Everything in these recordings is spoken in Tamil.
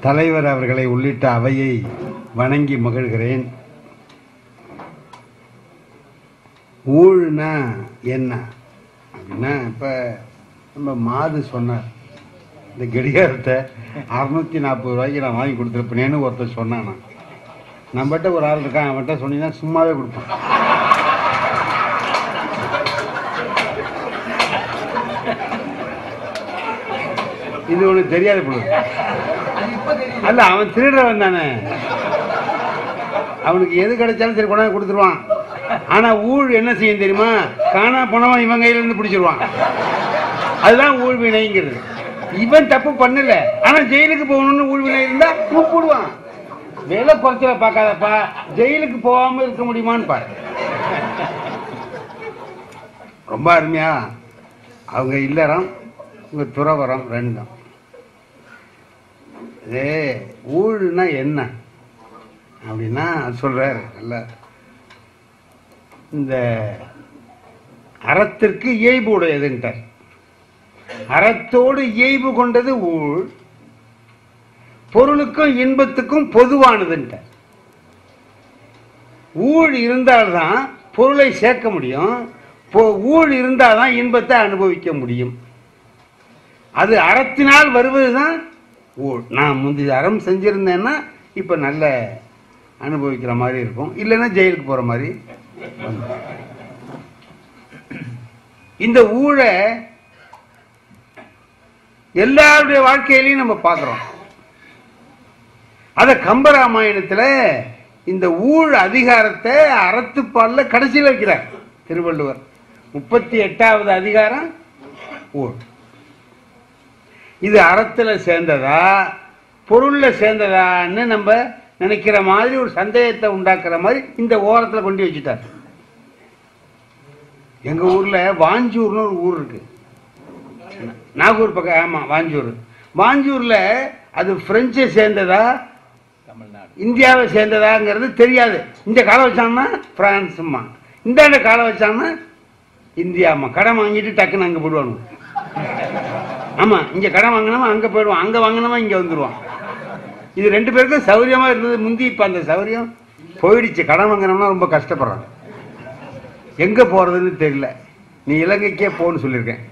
தலைவர் அவர்களை உள்ளிட்ட அவையை வணங்கி மகிழ்கிறேன் ஊழ்னா என்ன அப்படின்னா இப்போ நம்ம மாது சொன்னார் இந்த கடிகாரத்தை அறுநூத்தி நாற்பது ரூபாய்க்கு நான் வாங்கி கொடுத்துருப்பேனேன்னு ஒருத்தர் சொன்னான் நான் நம்மகிட்ட ஒரு ஆள் இருக்கான் அவன்கிட்ட சொன்னீங்கன்னா சும்மாவே கொடுப்பான் இது உனக்கு தெரியாது பொழுது அல்ல அவன் திருடுறவன் தானே அவனுக்கு எது கிடைச்சாலும் சரி கொண்டாந்து கொடுத்துருவான் ஆனா ஊழ் என்ன செய்யும் தெரியுமா காணா போனவன் இவன் கையில இருந்து பிடிச்சிருவான் அதுதான் ஊழ் வினைங்கிறது இவன் தப்பு பண்ணல ஆனா ஜெயிலுக்கு போகணும்னு ஊழ் வினை இருந்தா இவன் போடுவான் வேலை குறைச்சல பார்க்காதப்பா ஜெயிலுக்கு போகாம இருக்க முடியுமான்னு பாரு ரொம்ப அருமையா அவங்க இல்லறம் இவங்க துறவரம் ரெண்டும் இது ஊழ்னா என்ன அப்படின்னா சொல்றாரு நல்ல இந்த அறத்திற்கு இயல்பு உடையதுன்ட்டார் அறத்தோடு இயல்பு கொண்டது ஊழ் பொருளுக்கும் இன்பத்துக்கும் பொதுவானதுன்ட்டார் ஊழ் இருந்தால்தான் பொருளை சேர்க்க முடியும் பொ- ஊழ் இருந்தால்தான் இன்பத்தை அனுபவிக்க முடியும் அது அறத்தினால் வருவதுதான் ஊழ் நான் முந்தி அறம் செஞ்சிருந்தேன்னா இப்ப நல்ல அனுபவிக்கிற மாதிரி இருக்கும் இல்லைன்னா ஜெயிலுக்கு போற மாதிரி வந்துரும். இந்த ஊழை எல்லாருடைய வாழ்க்கையிலையும் நம்ம பார்க்கிறோம் அத கம்பராமாயணத்துல இந்த ஊழ் அதிகாரத்தை அறத்துப்பால்ல கடைசியில் வைக்கிறார் திருவள்ளுவர் முப்பத்தி எட்டாவது அதிகாரம் ஊழ் இது அறத்துல சேர்ந்ததா பொருள்ல சேர்ந்ததான்னு நம்ம நினைக்கிற மாதிரி ஒரு சந்தேகத்தை உண்டாக்குற மாதிரி இந்த ஓரத்துல கொண்டு வச்சுட்டார் எங்க ஊர்ல வாஞ்சூர்னு ஒரு ஊர் இருக்கு நாகூர் பக்கம் ஆமா வாஞ்சூர் வாஞ்சூர்ல அது பிரெஞ்சை சேர்ந்ததா இந்தியாவை சேர்ந்ததாங்கிறது தெரியாது இந்த காலம் வச்சாங்கன்னா பிரான்ஸுமா இந்தாண்ட காலம் வச்சாங்கன்னா இந்தியாமா கடன் வாங்கிட்டு டக்குன்னு அங்க போடுவாங்க ஆமா இங்க கடன் வாங்கினவன் அங்க போயிடுவான் அங்க வாங்கினவன் இங்க வந்துருவான் இது ரெண்டு பேருக்கும் சௌரியமா இருந்தது முந்தி இப்ப அந்த சௌரியம் போயிடுச்சு கடன் வாங்கினவனா ரொம்ப கஷ்டப்படுறான் எங்க போறதுன்னு தெரியல நீ இலங்கைக்கே போன்னு சொல்லியிருக்கேன்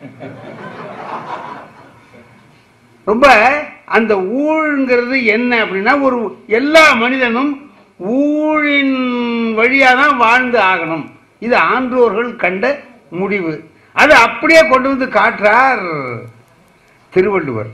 ரொம்ப அந்த ஊழ்ங்கிறது என்ன அப்படின்னா ஒரு எல்லா மனிதனும் ஊழின் வழியா தான் வாழ்ந்து ஆகணும் இது ஆன்றோர்கள் கண்ட முடிவு அது அப்படியே கொண்டு வந்து காட்டுறார் திருவள்ளுவர்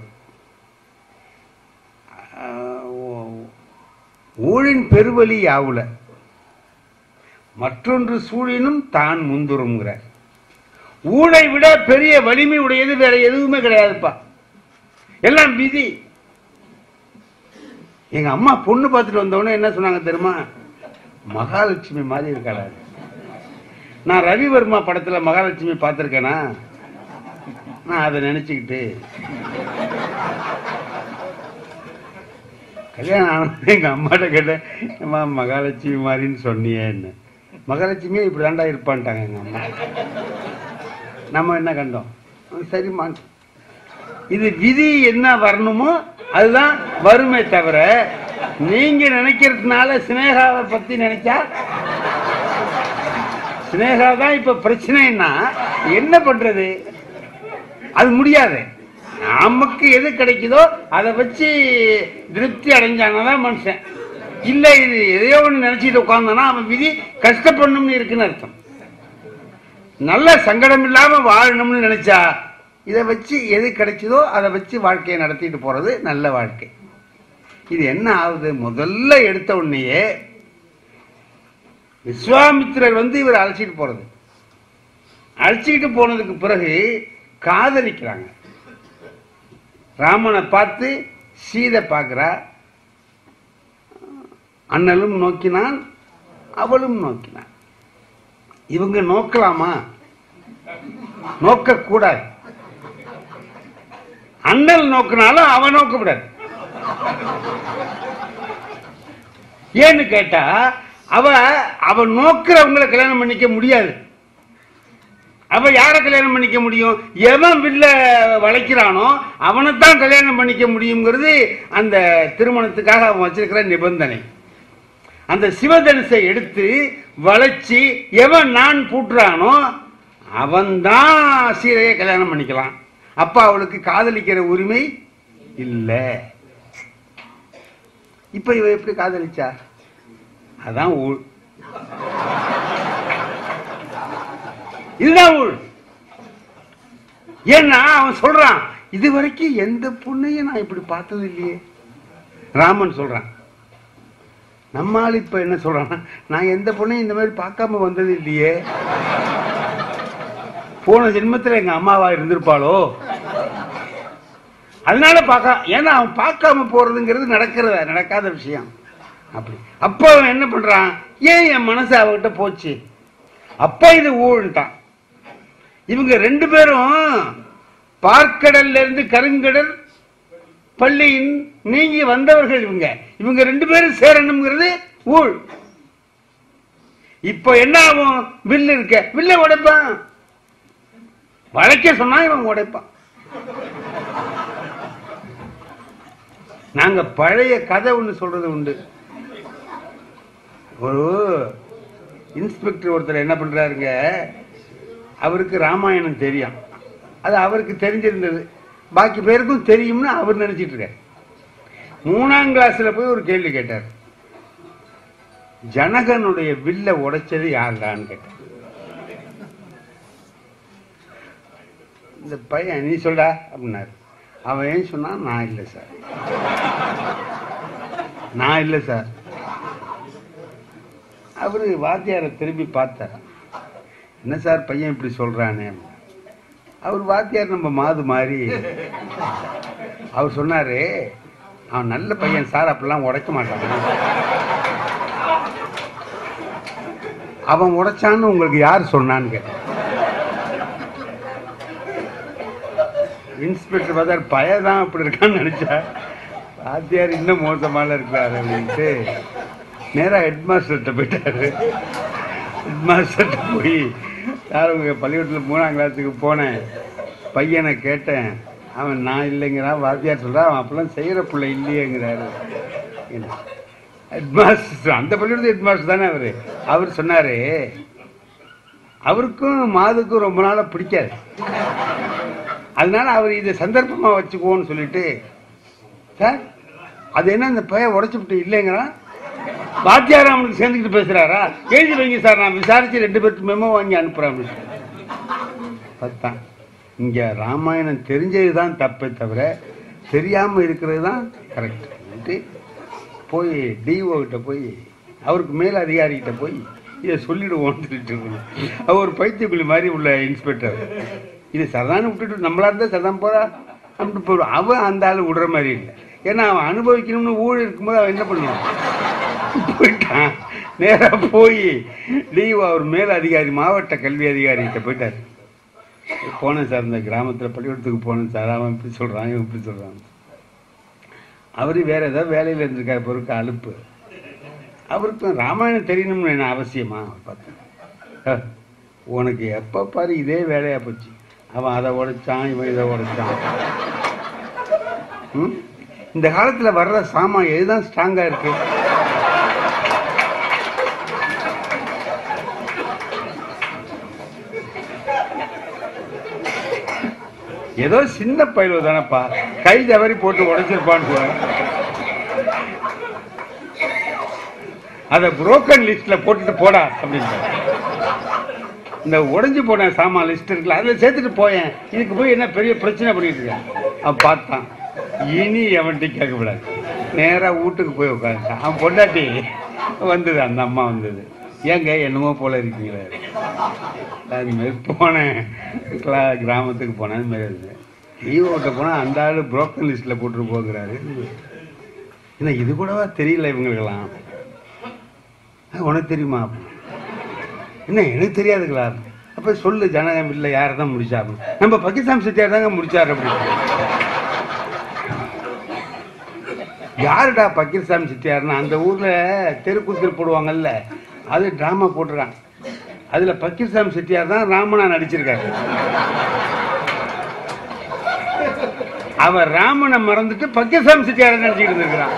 ஆஹ் ஊ- ஊழின் பெருவழி யாவுல மற்றொன்று சூழினும் தான் முந்துருங்கிறார் ஊழை விட பெரிய வலிமை உடையது வேற எதுவுமே கிடையாதுப்பா எல்லாம் விதி எங்க அம்மா பொண்ணு பார்த்துட்டு வந்தவொடனே என்ன சொன்னாங்க தெரியுமா மகாலட்சுமி மாதிரி இருக்காளா நான் ரவிவர்மா படத்துல மகாலட்சுமி பார்த்திருக்கேனா நான் அதை நினைச்சுக்கிட்டு கல்யாணம் ஆனது எங்க அம்மாட்ட கேட்டேன் அம்மா மகாலட்சுமி மாதிரின்னு சொன்னியேன்னு மகாலட்சுமியே இப்படி தாண்டா இருப்பான்ட்டாங்க எங்க அம்மா நம்ம என்ன கண்டோம் சரிம்மா இது விதி என்ன வரணுமோ அதுதான் வருமே தவிர நீங்க நினைக்கிறதுனால சினேகாவை பத்தி நினைச்சா சினேகா தான் இப்ப பிரச்சனைன்னா என்ன பண்றது அது முடியாது நமக்கு எது கிடைக்குதோ அதை வச்சு திருப்தி அடைஞ்சானதான் மனுஷன் இல்ல இது எதையோ ஒன்று நினைச்சிட்டு உட்கார்ந்தானா அவன் விதி கஷ்டப்படணும்னு இருக்குன்னு அர்த்தம் நல்ல சங்கடம் இல்லாம வாழணும்னு நினைச்சா இதை வச்சு எது கிடைச்சதோ அதை வச்சு வாழ்க்கையை நடத்திட்டு போறது நல்ல வாழ்க்கை இது என்ன ஆகுது முதல்ல எடுத்த உடனேயே விஸ்வாமித்திரர் வந்து இவர் அழைச்சிட்டு போறது அழைச்சிட்டு போனதுக்கு பிறகு காதலிக்கிறாங்க ராமனை பார்த்து சீதை பார்க்கிறா அண்ணலும் நோக்கினான் அவளும் நோக்கினான் இவங்க நோக்கலாமா நோக்க கூடாது அண்ணல் நோக்கினாலும் அவன் நோக்கக்கூடாது ஏன்னு கேட்டா அவ அவ நோக்கிறவங்களை கல்யாணம் பண்ணிக்க முடியாது அப்ப யாரை கல்யாணம் பண்ணிக்க முடியும் எவன் வில்ல வளைக்கிறானோ அவனைத்தான் கல்யாணம் பண்ணிக்க முடியுங்கிறது அந்த திருமணத்துக்காக அவன் வச்சிருக்கிற நிபந்தனை அந்த சிவதனுசை எடுத்து வளைச்சு எவன் நான் பூட்டுறானோ அவன்தான் சீதையை கல்யாணம் பண்ணிக்கலாம் அப்ப அவளுக்கு காதலிக்கிற உரிமை இல்லை இப்ப இவ எப்படி காதலிச்சா அதான் ஊழ் இதுதான் ஊழ் ஏன்னா அவன் சொல்றான் இது வரைக்கும் எந்த பொண்ணையும் நான் இப்படி பார்த்தது இல்லையே ராமன் சொல்றான் நம்மால் இப்ப என்ன சொல்றான் நான் எந்த பொண்ணையும் இந்த மாதிரி பார்க்காம வந்தது இல்லையே போன ஜென்மத்துல எங்க அம்மாவா இருந்திருப்பாளோ அதனால பார்க்க ஏன்னா அவன் பார்க்காம போறதுங்கிறது நடக்கிறதா நடக்காத விஷயம் அப்படி அப்ப அவன் என்ன பண்றான் ஏன் என் மனசு அவகிட்ட போச்சு அப்ப இது ஊழ்ட்டான் இவங்க ரெண்டு பேரும் பார்க்கடல்ல இருந்து கருங்கடல் பள்ளியின் நீங்கி வந்தவர்கள் இவங்க இவங்க ரெண்டு பேரும் சேரணுங்கிறது ஊழ் இப்ப என்ன ஆகும் வில்லு இருக்க வில்ல உடைப்பான் வளைக்க சொன்னா இவன் உடைப்பான் நாங்க பழைய கதை ஒண்ணு சொல்றது உண்டு ஒரு இன்ஸ்பெக்டர் ஒருத்தர் என்ன பண்றாருங்க அவருக்கு ராமாயணம் தெரியும் அது அவருக்கு தெரிஞ்சிருந்தது பாக்கி பேருக்கும் தெரியும்னு அவர் நினைச்சிட்டு இருக்காரு மூணாம் கிளாஸ்ல போய் ஒரு கேள்வி கேட்டார் ஜனகனுடைய வில்ல உடைச்சது யாருடான்னு கேட்டார் இந்த பையன் நீ சொல்டா அப்படின்னாரு அவன் ஏன் சொன்னான் நான் இல்லை சார் நான் இல்லை சார் அவரு வாத்தியாரை திரும்பி பார்த்தார் என்ன சார் பையன் இப்படி சொல்றானே அவர் வாத்தியார் நம்ம மாது மாதிரி அவர் சொன்னாரு அவன் நல்ல பையன் சார் அப்படிலாம் உடைக்க மாட்டான் அவன் உடைச்சான்னு உங்களுக்கு யார் சொன்னான்னு கேட்டேன் இன்ஸ்பெக்டர் பார்த்தார் பையன் தான் அப்படி இருக்கான்னு நினைச்சா வாத்தியார் இன்னும் மோசமான இருக்கிறாரு அப்படின்ட்டு நேரா ஹெட் மாஸ்டர்கிட்ட போயிட்டாரு ஹெட் மாஸ்டர்கிட்ட போய் சார் உங்க பள்ளிக்கூடத்தில் மூணாம் கிளாஸுக்கு போனேன் பையனை கேட்டேன் அவன் நான் இல்லைங்கிறான் வாத்தியார் சொல்றான் அவன் அப்பெல்லாம் செய்யற பிள்ளை இல்லையேங்கிறாரு ஹெட் மாஸ்டர் அந்த பள்ளிக்கூடத்து ஹெட் மாஸ்டர் தானே அவரு அவர் சொன்னாரு அவருக்கும் மாதுக்கும் ரொம்ப நாளா பிடிக்காது அதனால அவர் இதை சந்தர்ப்பமா வச்சுக்குவோன்னு சொல்லிட்டு சார் அது என்ன இந்த பையன் உடைச்சு விட்டு இல்லைங்கிறான் வாத்தியார் அவனுக்கு சேர்ந்துக்கிட்டு பேசுறாரா எழுதி வைங்க சார் நான் விசாரிச்சு ரெண்டு பேருக்கு மெமோ வாங்கி அனுப்புறேன் அப்படின்னு சொல்லி. பார்த்தான் இங்க ராமாயணம் தெரிஞ்சதுதான் தப்பே தவிர தெரியாம இருக்கிறது தான் கரெக்ட் போய் டிஓ கிட்ட போய் அவருக்கு மேல் அதிகாரிகிட்ட போய் இதை சொல்லிடுவோம்னு சொல்லிட்டு இருக்கணும். அவர் ஒரு பைத்தியக்குழி மாதிரி உள்ள இன்ஸ்பெக்டர் இது சரதான விட்டுட்டு நம்மளா இருந்தா சரதான் போறா அப்படின்னு போடுவான் அவன் அந்த ஆளு விடுற மாதிரி இல்லை ஏன்னா அவன் அனுபவிக்கணும்னு ஊழல் இருக்கும்போது அவன் என்ன பண்ணுவான் போயிட்டான் நேரா போய் டிஓ அவர் மேல் அதிகாரி மாவட்ட கல்வி அதிகாரிகிட்ட போயிட்டார் போனேன் சார் இந்த கிராமத்துல பள்ளிக்கூடத்துக்கு போனேன் சார் அவன் இப்படி சொல்றான் இவன் இப்படி சொல்றான் அவரு வேற ஏதாவது வேலையில இருந்திருக்காரு பொருட்க அலுப்பு அவருக்கும் ராமாயணம் தெரியணும்னு என்ன அவசியமா பார்த்தேன் அஹ், உனக்கு எப்ப பாரு இதே வேலையா போச்சு அவன் அதை உடைச்சான் இவன் இதை உடைச்சான் ம்? இந்த காலத்துல வர்ற சாமான் எதுதான் ஸ்ட்ராங்கா இருக்கு ஏதோ சின்ன பயிலு தானப்பா கை தவறி போட்டு உடைச்சிருப்பான்னு சொல்றேன் அத புரோக்கன் லிஸ்ட்ல போட்டுட்டு போடா அப்படின்னு இந்த உடைஞ்சு போன சாமான் லிஸ்ட் இருக்குல்ல அதுல சேர்த்துட்டு போயேன் இதுக்கு போய் என்ன பெரிய பிரச்சனை பண்ணிட்டு இருக்கேன் அவன் பார்த்தான் இனி எவன்ட்டி கேட்கக்கூடாது நேரா வீட்டுக்கு போய் உட்காந்துட்டான் அவன் பொண்டாட்டி வந்தது அந்த அம்மா வந்தது ஏங்க என்னமோ போல இருக்கீங்களே அது மாதிரி போனேன் கிளா- கிராமத்துக்கு போனேன் அது மாதிரி இருந்தது லீவ் ஓட்ட போனால் அந்த ஆள் புரோக்கன் லிஸ்ட்டில் போட்டுட்டு போகிறாரு என்ன இது கூடவா தெரியல இவங்களுக்கெல்லாம் "அஹ், உனக்கு தெரியுமா என்ன எனக்கு தெரியாதுங்களா அப்ப சொல்லு ஜனகம் இல்லை யாரை தான் முடிச்சா அப்படின்னு. நம்ம பக்கிஸ்தான் செட்டியார் தாங்க முடிச்சார் அப்படின்னு யாருடா பக்கீர்சாமி செட்டியார்னா அந்த ஊர்ல தெருக்கூத்தில் போடுவாங்கல்ல அது டிராமா போட்டுறான் அதுல பக்கீர்சாமி செட்டியார் தான் ராமனா நடிச்சிருக்காரு அவர் ராமனை மறந்துட்டு பக்கீர்சாமி செட்டியார் நடிச்சுக்கிட்டு இருந்திருக்கிறான்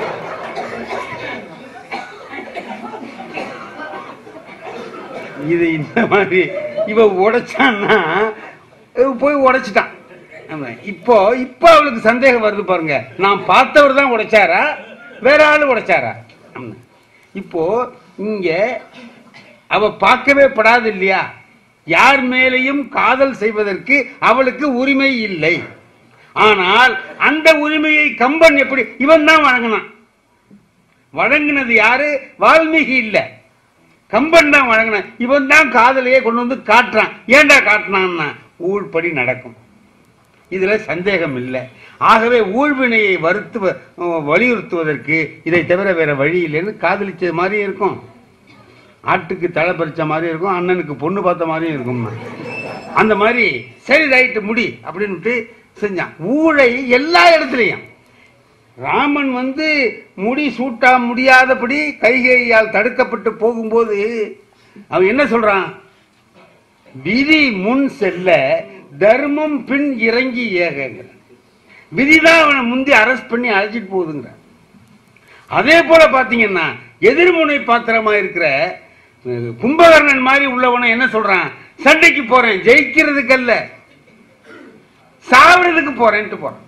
இது இந்த மாதிரி இவ உடைச்சான்னா இவ போய் உடைச்சிட்டான் ஆமா. இப்போ இப்போ அவளுக்கு சந்தேகம் வருது பாருங்க நான் பார்த்தவர் தான் உடைச்சாரா வேற ஆளு உடைச்சாரா ஆமா. இப்போ இங்க அவ பார்க்கவே படாது இல்லையா யார் மேலேயும் காதல் செய்வதற்கு அவளுக்கு உரிமை இல்லை ஆனால் அந்த உரிமையை கம்பன் எப்படி இவன் தான் வழங்கினான் வழங்கினது யாரு வால்மீகி இல்ல கம்பன் தான் வழங்கினான் இவன் தான் காதலையே கொண்டு வந்து காட்டுறான் ஏன்டா காட்டினான்னா ஊழ்படி நடக்கும் இதுல சந்தேகம் இல்லை ஆகவே ஊழ்வினையை வருத்து வலியுறுத்துவதற்கு இதை தவிர வேற வழி இல்லைன்னு காதலிச்சது மாதிரி இருக்கும் ஆட்டுக்கு தலை பறிச்ச மாதிரி இருக்கும் அண்ணனுக்கு பொண்ணு பார்த்த மாதிரியும் இருக்கும் அந்த மாதிரி சரி ரைட்டு முடி அப்படின்ட்டு செஞ்சான் ஊழை எல்லா இடத்துலையும் ராமன் வந்து முடி சூட்டா முடியாதபடி கைகையால் தடுக்கப்பட்டு போகும்போது அவன் என்ன சொல்றான் விதி முன் செல்ல தர்மம் பின் இறங்கி ஏகங்கிற விதிதான் அவனை முந்தி அரெஸ்ட் பண்ணி அழைச்சிட்டு போகுதுங்கிற அதே போல பாத்தீங்கன்னா எதிர்முனை பாத்திரமா இருக்கிற அஹ், கும்பகர்ணன் மாதிரி உள்ளவனை என்ன சொல்றான் சண்டைக்கு போறேன் ஜெயிக்கிறதுக்கு அல்ல சாவறதுக்கு போறேன்ட்டு போறான்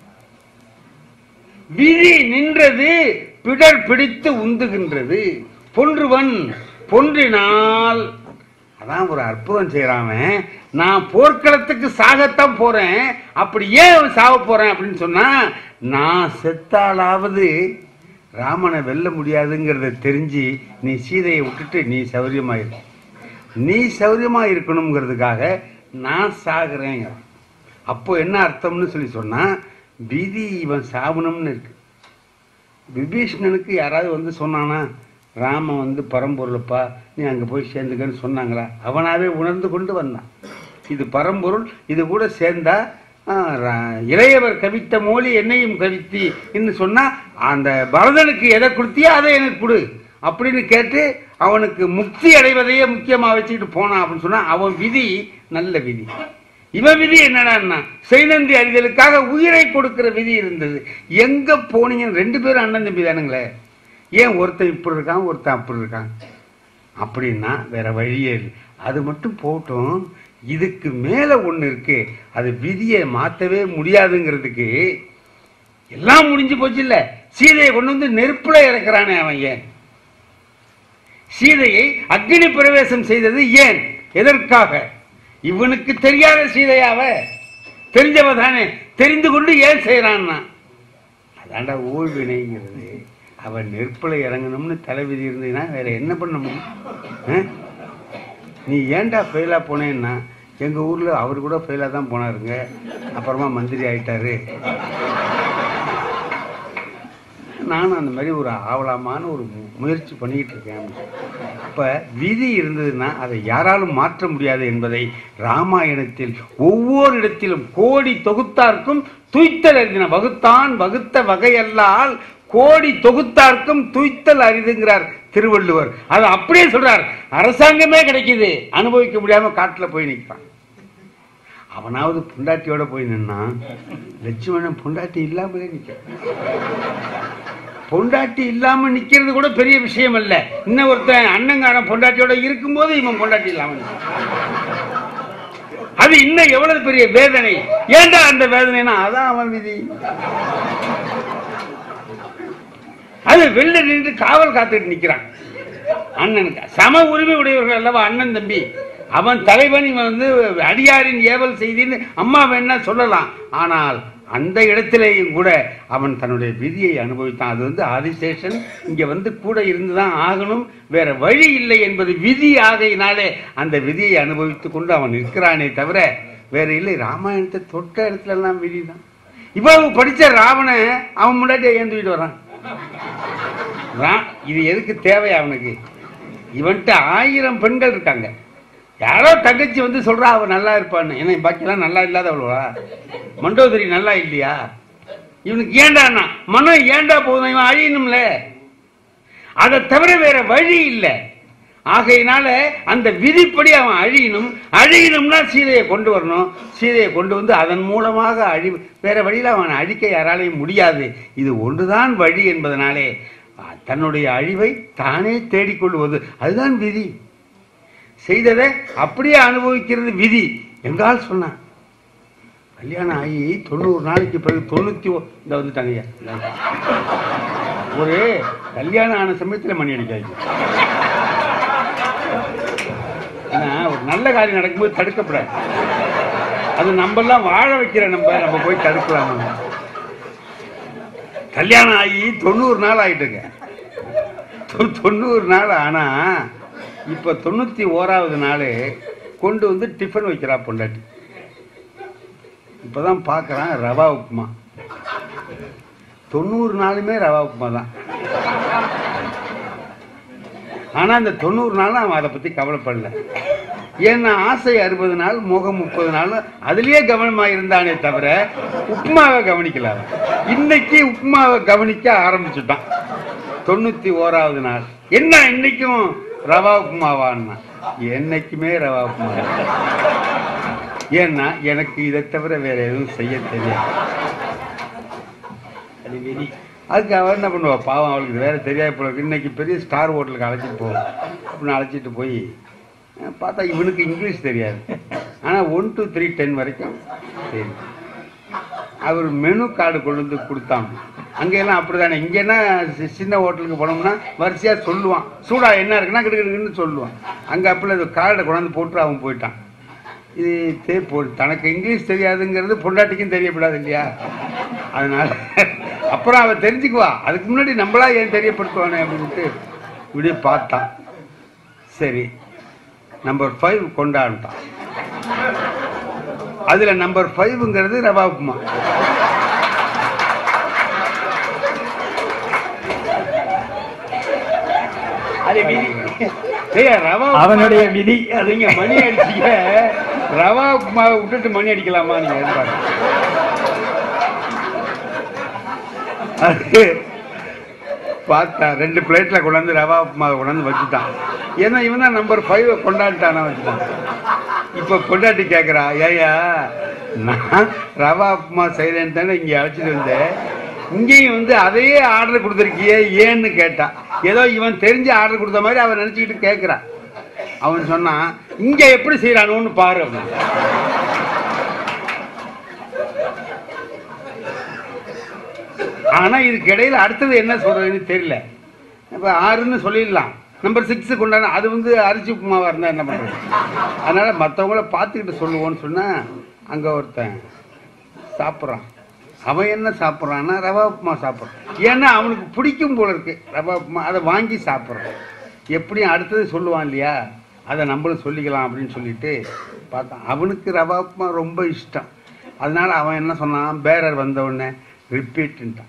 விதி நின்றது பிடர் பிடித்து உந்துகின்றது பொன்றுவன் பொன்றினால் அதான் ஒரு அற்புதம் செய்யறாம நான் போர்க்களத்துக்கு சாகத்தான் போறேன் அப்படி ஏன் அவன் சாக போறேன் அப்படின்னு சொன்னா நான் செத்தாலாவது ராமனை வெல்ல முடியாதுங்கிறத தெரிஞ்சு நீ சீதையை விட்டுட்டு நீ சௌரியமாயிரு நீ சௌரியமா இருக்கணுங்கிறதுக்காக நான் சாகுறேங்க அப்போ என்ன அர்த்தம்னு சொல்லி சொன்னா விதி இவன் சாவணும்னு இருக்கு விபீஷ்ணனுக்கு யாராவது வந்து சொன்னானா ராமன் வந்து பரம்பொருளப்பா நீ அங்கே போய் சேர்ந்துக்கன்னு சொன்னாங்களா அவனாவே உணர்ந்து கொண்டு வந்தான் இது பரம்பொருள் இது கூட சேர்ந்தா ஆ, ரா- இளையவர் கவித்த மொழி என்னையும் கவித்தி என்று சொன்னா அந்த பரதனுக்கு எதை கொடுத்தியோ அதை எனக்கு கொடு அப்படின்னு கேட்டு அவனுக்கு முக்தி அடைவதையே முக்கியமா வச்சுக்கிட்டு போனான் அப்படின்னு சொன்னா அவன் விதி நல்ல விதி இவன் விதி என்னடான்னா செய்நந்தி அறிதலுக்காக உயிரை கொடுக்கிற விதி இருந்தது எங்க போனீங்க ரெண்டு பேரும் அண்ணன் தம்பி தானுங்களே ஏன் ஒருத்தன் இப்படி இருக்கான் ஒருத்தன் அப்படி இருக்கான் அப்படின்னா வேற வழியே இல்லை அது மட்டும் போட்டும் இதுக்கு மேல ஒண்ணு இருக்கு அது விதியை மாத்தவே முடியாதுங்கிறதுக்கு எல்லாம் முடிஞ்சு போச்சு இல்ல சீதையை கொண்டு வந்து நெருப்புல இறக்குறானே அவன் ஏன் சீதையை அக்னி பிரவேசம் செய்தது ஏன் எதற்காக இவனுக்கு தெரியாத சீதையாவ தெரிஞ்சவ தானே தெரிந்து கொண்டு ஏன் செய்யறான்னா அதாண்டா ஊழ்வினைங்கிறது அவன் நெருப்புல இறங்கணும்னு தலைவிதி இருந்ததுன்னா வேற என்ன பண்ண முடியும் ஆ? நீ ஏன்டா ஃபெயிலா போனேன்னா எங்க ஊர்ல அவர் கூட ஃபெயிலா தான் போனாருங்க அப்புறமா மந்திரி ஆயிட்டாரு நானும் அந்த மாதிரி ஒரு ஆவலாமான ஒரு மு- முயற்சி பண்ணிக்கிட்டு இருக்கேன் அப்ப விதி இருந்ததுன்னா அதை யாராலும் மாற்ற முடியாது என்பதை ராமாயணத்தில் ஒவ்வொரு இடத்திலும் கோடி தொகுத்தார்க்கும் துய்த்தல் அறிந்தின வகுத்தான் வகுத்த வகையல்லால் கோடி தொகுத்தார்க்கும் துய்த்தல் அரிதுங்கிறார் திருவள்ளுவர் அது அப்படியே சொல்றார் அரசாங்கமே கிடைக்குது அனுபவிக்க முடியாம காட்டுல போய் நிற்கிறான் அவனாவது பொண்டாட்டியோட போய் நின்னான் லட்சுமணன் பொண்டாட்டி இல்லாமலே நிற்க பொண்டாட்டி இல்லாம நிக்கிறது கூட பெரிய விஷயம் அல்ல இன்னும் ஒருத்தன் அண்ணங்கான பொண்டாட்டியோட இருக்கும்போது இவன் பொண்டாட்டி இல்லாம நிக்கிறான். அது இன்னும் எவ்வளவு பெரிய வேதனை ஏன்டா அந்த வேதனைனா அதான் அவன் விதி அது வெளில நின்று காவல் காத்துட்டு நிக்கிறான் அண்ணனுக்கு சம உரிமை உடையவர்கள் அல்லவா அண்ணன் தம்பி அவன் தலைவன் இவன் வந்து அடியாரின் ஏவல் செய்தின்னு அம்மா வேணா சொல்லலாம் ஆனால் அந்த இடத்திலேயும் கூட அவன் தன்னுடைய விதியை அனுபவித்தான் அது வந்து ஆதிசேஷன் இங்க வந்து கூட இருந்துதான் ஆகணும் வேற வழி இல்லை என்பது விதி ஆகையினாலே அந்த விதியை அனுபவித்துக் கொண்டு அவன் நிற்கிறானே தவிர வேற இல்லை ராமாயணத்தை தொட்ட இடத்துல எல்லாம் விதிதான் இவ்வளவு படிச்ச ராவணன் அவன் முன்னாடி ஏந்துக்கிட்டு வரான் ரா- இது எதுக்கு தேவை அவனுக்கு இவன்கிட்ட ஆயிரம் பெண்கள் இருக்காங்க யாரோ தங்கச்சி வந்து சொல்றா அவ நல்லா இருப்பான்னு ஏன்னா பாக்கியெல்லாம் நல்லா இல்லாதவளவா மண்டோதரி நல்லா இல்லையா இவனுக்கு ஏண்டான்னா மனம் ஏண்டா போதும் இவன் அழியணும்ல அதை தவிர வேற வழி இல்லை ஆகையினால அந்த விதிப்படி அவன் அழியணும் அழியணும்னா சீதையை கொண்டு வரணும் சீதையை கொண்டு வந்து அதன் மூலமாக அழி வேற வழியில் அவன் அழிக்க யாராலையும் முடியாது இது ஒன்றுதான் வழி என்பதனாலே அஹ், தன்னுடைய அழிவை தானே தேடிக்கொள்வது அதுதான் விதி செய்ததை அப்படியே அனுபவிக்கிறது விதி எங்கால் சொன்னான் கல்யாணம் ஆகி தொண்ணூறு நாளைக்கு பிறகு தொண்ணூத்தி ஒ- இந்த வந்துட்டாங்க ஐயா இந்தாங்க. ஒரு கல்யாணம் ஆன சமயத்துல மணி அடிக்காது ஏன்னா ஒரு நல்ல காரியம் நடக்கும்போது தடுக்கப்படாது அது நம்மெல்லாம் வாழ வைக்கிற நம்ம நம்ம போய் தடுக்கலாமா கல்யாணம் ஆகி தொண்ணூறு நாள் ஆயிட்டுங்க தொ- தொண்ணூறு நாள் ஆனா இப்ப தொண்ணூத்தி ஓராவது நாள் கொண்டு வந்து டிஃபன் வைக்கிறா பொண்டாட்டி இப்பதான் பார்க்கறான் ரவா உப்புமா தொண்ணூறு நாளுமே ரவா உப்புமா தான் ஆனா அந்த தொண்ணூறு நாளும் அவன் அதை பத்தி கவலைப்படல ஏன்னா ஆசை அறுபது நாள் முகம் முப்பது நாள் அதுலயே கவனமா இருந்தானே தவிர உப்புமாவை கவனிக்கல அவன் இன்னைக்கு உப்புமாவை கவனிக்க ஆரம்பிச்சுட்டான் தொண்ணூத்தி ஓராவது நாள் என்ன இன்னைக்கும் ரவா உப்புமாவான்னா என்னைக்குமே ரவா உப்புமா ஏன்னா எனக்கு இதை தவிர வேற எதுவும் செய்ய தெரியாது அது விதி அதுக்கு அவன் என்ன பண்ணுவா பாவம் அவளுக்கு இது வேற தெரியாது போல இருக்கு. இன்னைக்கு பெரிய ஸ்டார் ஹோட்டலுக்கு அழைச்சிட்டு போ அப்படின்னு அழைச்சிட்டு போய் அஹ், பார்த்தா இவனுக்கு இங்கிலீஷ் தெரியாது ஆனால் ஒன் டூ த்ரீ டென் வரைக்கும் சரி அவர் மெனு கார்டு கொண்டு வந்து கொடுத்தாங்க அங்கெல்லாம் அப்படிதானே இங்கேன்னா சி- சின்ன ஹோட்டலுக்கு போனோம்னா வரிசையாக சொல்லுவான் சூடா என்ன இருக்குன்னா கிடுக்கிடுன்னு சொல்லுவான் அங்கே அப்படி அது கார்டை கொண்டாந்து போட்டு அவன் போயிட்டான் இது தே போ தனக்கு இங்கிலீஷ் தெரியாதுங்கிறது பொண்டாட்டிக்கும் தெரியப்படாது இல்லையா அதனால அப்புறம் அவன் தெரிஞ்சுக்குவா அதுக்கு முன்னாடி நம்மளா ஏன் தெரியப்படுத்துவானே அப்படின்ட்டு இப்படியே பார்த்தான் சரி நம்பர் ஃபைவ் கொண்டாண்டான் அதுல நம்பர் ஃபைவ்ங்கிறது ரவா உப்புமா அது விதி ஏய், ரவா உப்புமா- அவனுடைய விதி அது நீங்க மணி அடிச்சீங்க ரவா உப்புமாவை விட்டுட்டு மணி அடிக்கலாமா நீங்க எதிர்பார்க்க அது பார்த்தா ரெண்டு பிளேட்ல கொண்டாந்து ரவா உப்புமாவை கொண்டாந்து வச்சுட்டான் ஏன்னா இவன் தான் நம்பர் ஃபைவ் கொண்டாண்டானா வச்சுட்டான் இப்ப பொண்டாட்டி கேக்குறா ஏயா நான் ரவா உப்புமா செய்றேன்னு தானே இங்க அழைச்சிட்டு வந்தேன் இங்கேயும் வந்து அதையே ஆர்டர் கொடுத்துருக்கியே ஏன்னு கேட்டான் ஏதோ இவன் தெரிஞ்சு ஆர்டர் கொடுத்த மாதிரி அவன் நினைச்சுக்கிட்டு கேட்கிறான் அவன் சொன்னான் இங்க எப்படி செய்யறானோன்னு பாரு அப்படின்னு ஆனா இதுக்கு இடையில அடுத்தது என்ன சொல்றதுன்னு தெரியல இப்ப ஆறுன்னு சொல்லிடலாம் நம்பர் சிக்ஸ் கொண்டாட அது வந்து அரிசி உப்புமாவா இருந்தா என்ன பண்றது அதனால மற்றவங்கள பார்த்துக்கிட்டு சொல்லுவோன்னு சொன்னா அங்க ஒருத்தன் சாப்பிட்றான் அவன் என்ன சாப்பிட்றான்னா ரவா உப்புமா சாப்பிட்றான் ஏன்னா அவனுக்கு பிடிக்கும் போல இருக்கு ரவா உப்புமா அதை வாங்கி சாப்பிட்றான் எப்படியும் அடுத்தது சொல்லுவான் இல்லையா அதை நம்மளும் சொல்லிக்கலாம் அப்படின்னு சொல்லிட்டு பார்த்தான் அவனுக்கு ரவா உப்புமா ரொம்ப இஷ்டம் அதனால அவன் என்ன சொன்னான் பேரர் வந்த உடனே ரிப்பீட்டுன்ட்டான்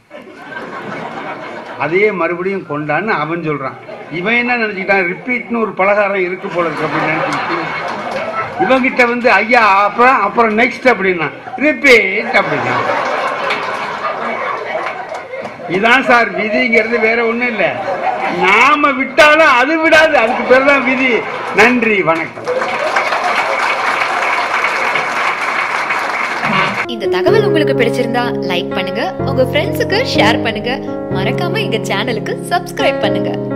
அதையே மறுபடியும் கொண்டான்னு அவன் சொல்றான் இவன் என்ன நினைச்சுக்கிட்டான் ரிப்பீட்னு ஒரு பலகாரம் இருக்கு போல இருக்கு அப்படின்னு நினைச்சுக்கிட்டு இவங்கிட்ட வந்து ஐயா அப்புறம் அப்புறம் நெக்ஸ்ட் அப்படின்னா ரிப்பீட் அப்படின்னா இதான் சார் விதிங்கிறது வேற ஒண்ணும் இல்ல நாம விட்டாலும் அது விடாது அதுக்கு பேர் தான் விதி நன்றி வணக்கம் இந்த தகவல் உங்களுக்கு பிடிச்சிருந்தா லைக் பண்ணுங்க உங்க ஃப்ரெண்ட்ஸுக்கு ஷேர் பண்ணுங்க மறக்காம எங்க சேனலுக்கு சப்ஸ்கிரைப் பண்ணுங்க